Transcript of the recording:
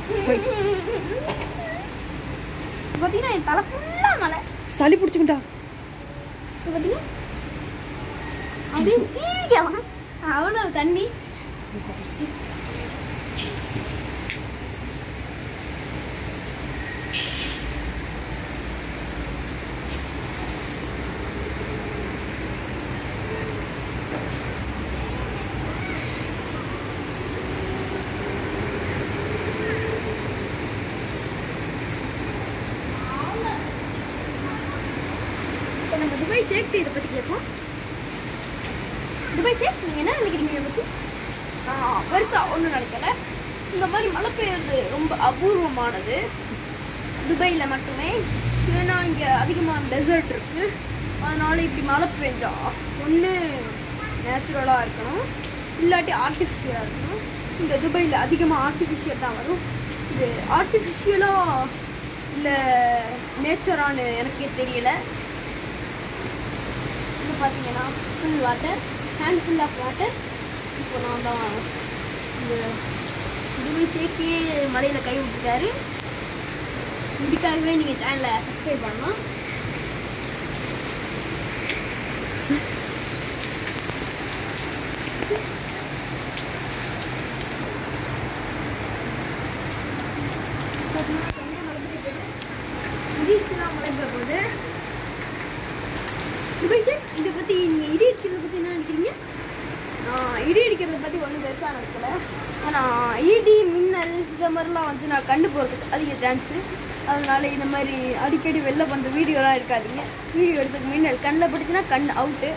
போய் பார்த்தீங்கன்னா என் தலை ஃபுல்லாக மழை சளி பிடிச்சிக்கிட்டா இப்போ பார்த்தீங்கன்னா அப்படியே சீவிக்கலாம் அவ்வளோ தண்ணி இப்போ நம்ம துபாய் ஷேக் இதை பற்றி கேட்போம் துபாய் ஷேக் நீங்கள் என்ன நினைக்கிறீங்க இதை பற்றி பெருசாக ஒன்றும் நினைக்கல இந்த மாதிரி மழை பெய்யுறது ரொம்ப அபூர்வமானது துபாயில் மட்டுமே ஏன்னா இங்கே அதிகமான டெசர்ட் இருக்குது அதனால இப்படி மழை பெஞ்சா ஒன்று நேச்சுரலாக இருக்கணும் இல்லாட்டி ஆர்டிஃபிஷியலாக இருக்கணும் இந்த துபாயில் அதிகமாக ஆர்டிஃபிஷியல் தான் வரும் இது ஆர்டிஃபிஷியலாக இல்லை நேச்சரானு எனக்கே தெரியல இது பார்த்தீங்கன்னா full water hand full of water இப்போ நான் தான் இந்த துபாய் ஷேக்கே மலையில் கை விட்டுட்டாரு இதுக்காகவே நீங்கள் சேனலை சப்ஸ்கிரைப் பண்ணலாம் இடிச்சுலாம் மழை பெய்ய போகுது துபாய் ஷேக் இதை பற்றி நீங்கள் இடி அடிக்கிறத பற்றி என்ன நினைக்கிறீங்க ஆஹ் இடி அடிக்கிறத பற்றி ஒன்றும் பெருசாக நடக்கல ஆனால் இடி மின்னல் இந்த மாதிரிலாம் வந்து நான் கண்டு போகிறதுக்கு அதிக சான்ஸு அதனால இந்த மாதிரி அடிக்கடி வெளில பண்ணுற வீடியோலாம் இருக்காதீங்க வீடியோ எடுத்துக்கு மின்னல் கண்ணில் பட்டுச்சுன்னா கண் அவுட்டு